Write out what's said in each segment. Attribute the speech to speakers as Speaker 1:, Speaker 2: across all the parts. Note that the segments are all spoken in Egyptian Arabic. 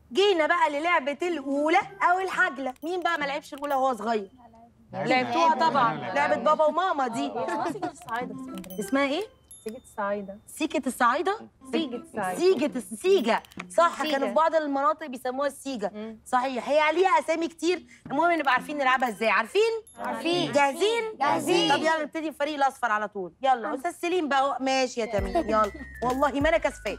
Speaker 1: جينا بقى للعبه الاولى او الحجله مين بقى ما لعبش الاولى وهو صغير لعبتوها طبعا لعبه بابا وماما دي
Speaker 2: سيجة الصعايدة في اسكندرية
Speaker 1: اسمها ايه
Speaker 2: سيجة الصعايدة
Speaker 1: سيكة الصعايدة
Speaker 2: سيجة الصعايدة
Speaker 1: سيجة السيجة صح
Speaker 2: سيجة.
Speaker 1: كانوا في بعض المناطق بيسموها السيجة صحيح هي ليها اسامي كتير المهم نبقى عارفين نلعبها ازاي عارفين
Speaker 2: عارفين.
Speaker 1: جاهزين
Speaker 3: جاهزين.
Speaker 1: طب يلا نبتدي الفريق الاصفر على طول يلا استاذ سليم بقى هو- ماشي يا تميم يلا والله ما انا كسفان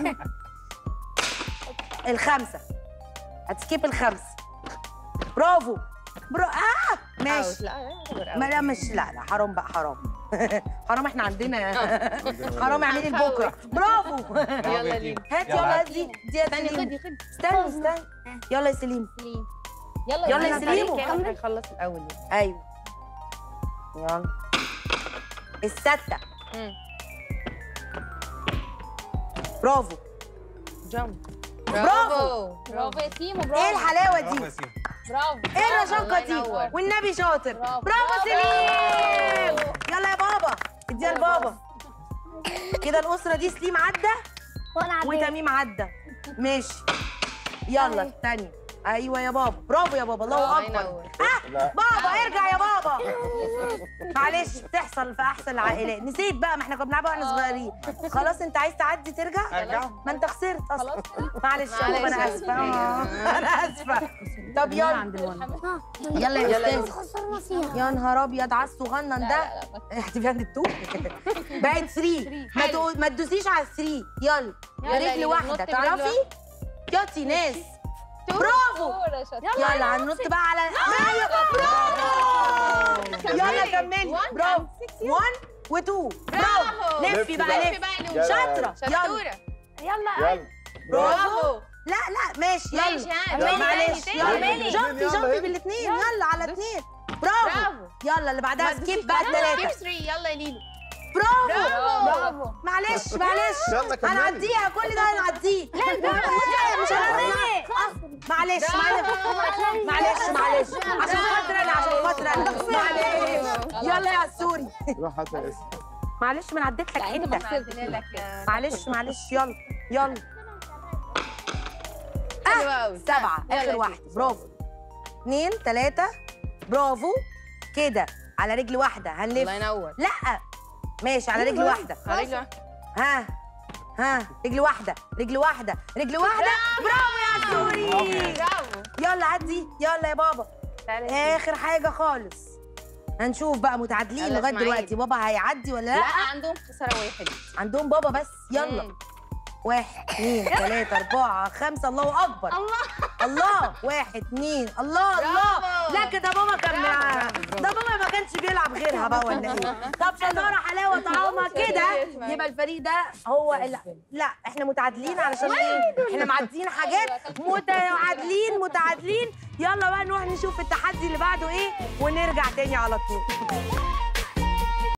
Speaker 1: الخمسة هتسكيب الخمسة برافو برا اه ماشي ما لا مش لا لا حرام بقى حرام حرام احنا عندنا حرام اعملي لبكره برافو
Speaker 2: يلا لينا
Speaker 1: هات
Speaker 4: يلا
Speaker 1: يلا
Speaker 4: هات.
Speaker 1: دي دي يا
Speaker 2: استني
Speaker 1: سليم
Speaker 2: خدي خدي
Speaker 1: استني استني يلا يا سليم
Speaker 2: يلا
Speaker 1: يلا يا سليمو.
Speaker 2: كام هنخلص الاول
Speaker 1: ايوه يلا الستة
Speaker 2: مم.
Speaker 1: برافو
Speaker 2: جامب
Speaker 1: برافو.
Speaker 3: برافو يا تيمو
Speaker 1: ايه
Speaker 3: برافو
Speaker 1: الحلاوة
Speaker 4: برافو
Speaker 1: دي
Speaker 4: يا سيدي
Speaker 3: برافو
Speaker 1: ايه الرشاقة
Speaker 2: الله
Speaker 1: دي
Speaker 2: ينور.
Speaker 1: والنبي شاطر
Speaker 3: برافو.
Speaker 1: برافو سليم يلا يا بابا اديها لبابا كده الأسرة دي سليم عدى
Speaker 3: وانا عديت
Speaker 1: وتميم عدى ماشي يلا الثانية ايوه يا بابا برافو يا بابا الله
Speaker 2: الله
Speaker 1: اكبر
Speaker 2: ينور.
Speaker 1: اه
Speaker 4: لا.
Speaker 1: بابا ارجع يا بابا معلش بتحصل في احسن العائلات نسيت بقى ما احنا كنا بنلعبها واحنا صغيرين خلاص انت عايز تعدي ترجع
Speaker 4: ارجع
Speaker 1: ما انت خسرت اصلا معلش يا
Speaker 2: معلش
Speaker 1: بابا انا
Speaker 2: يا
Speaker 1: اسفه آه، انا اسفه طب يلا يلا يا
Speaker 2: يلا يا
Speaker 1: استاذ
Speaker 3: خسرنا فيها
Speaker 1: يا نهار ابيض على الصغنن ده احتفال عند التو بقت 3 ما تقو- ما تدوسيش على 3 يلا
Speaker 2: يلا
Speaker 1: رجل
Speaker 2: يلا،
Speaker 1: واحده
Speaker 2: نط برجل
Speaker 1: تعرفي ياتي ناس برافو يلا هننط بقى على ايوه برافو يلا كملي برافو 1 و2 برافو لفي بقى
Speaker 4: لفي
Speaker 1: لفي
Speaker 4: يلا.
Speaker 1: شاطره يلا
Speaker 2: شطورة
Speaker 3: يلا
Speaker 4: يلا
Speaker 1: برافو لا لا ماشي
Speaker 2: ماشي،
Speaker 1: يلا
Speaker 2: ها،
Speaker 4: كملي
Speaker 1: معلش
Speaker 2: تاني،
Speaker 1: يلا
Speaker 4: كملي.
Speaker 1: جامبي
Speaker 4: يلا،
Speaker 1: جامبي
Speaker 4: يلا.
Speaker 1: بالاثنين يلا على اثنين برافو
Speaker 2: برافو
Speaker 1: يلا اللي بعدها
Speaker 2: ما
Speaker 1: سكيب
Speaker 2: تدوسيش
Speaker 1: بقى
Speaker 2: على
Speaker 1: الثلاثه
Speaker 2: سكيب 3 يلا يا ليلو
Speaker 1: برافو
Speaker 3: برافو
Speaker 1: معلش معلش
Speaker 4: يلا كملي.
Speaker 1: هنعديها كل ده هنعديه لا مش هنعديها معلش معلش معلش معلش عشان خاطر انا عشان خاطر انا معلش يلا يا سوري
Speaker 4: روح هات يا اسم
Speaker 1: معلش ما انا عديت لك
Speaker 2: احنا
Speaker 1: حته
Speaker 2: عدينا لك
Speaker 1: معلش معلش يلا يلا
Speaker 2: حلو قوي
Speaker 1: سبعة
Speaker 2: يلا
Speaker 1: آخر
Speaker 2: يا
Speaker 1: واحدة برافو اتنين تلاتة برافو كده على رجل واحدة
Speaker 2: الله
Speaker 1: هنلف
Speaker 2: ينور
Speaker 1: لا ماشي على رجل واحدة
Speaker 2: على رجل
Speaker 1: ها ها رجل واحدة رجل واحدة رجل واحدة برافو يا سوري
Speaker 2: برافو
Speaker 1: يلا عدي يلا يا بابا
Speaker 2: تعالى
Speaker 1: آخر حاجة خالص هنشوف بقى متعادلين
Speaker 2: يلا
Speaker 1: لغاية
Speaker 2: إسماعيل.
Speaker 1: دلوقتي بابا هيعدي ولا
Speaker 2: لا
Speaker 1: لا
Speaker 2: عندهم خسارة واحد
Speaker 1: عندهم بابا بس يلا
Speaker 2: مم.
Speaker 1: واحد اثنين ثلاثة أربعة خمسة الله أكبر الله الله واحد اثنين الله الله
Speaker 2: برافو.
Speaker 1: لا كده بابا كان معاها ده بابا ما كانش بيلعب غيرها بقى ولا ايه طب شطارة حلاوة طالما كده يبقى الفريق ده هو ال... لا احنا متعادلين علشان ايه احنا معديين حاجات متعادلين متعادلين يلا بقى نروح نشوف التحدي اللي بعده ايه ونرجع تاني على طول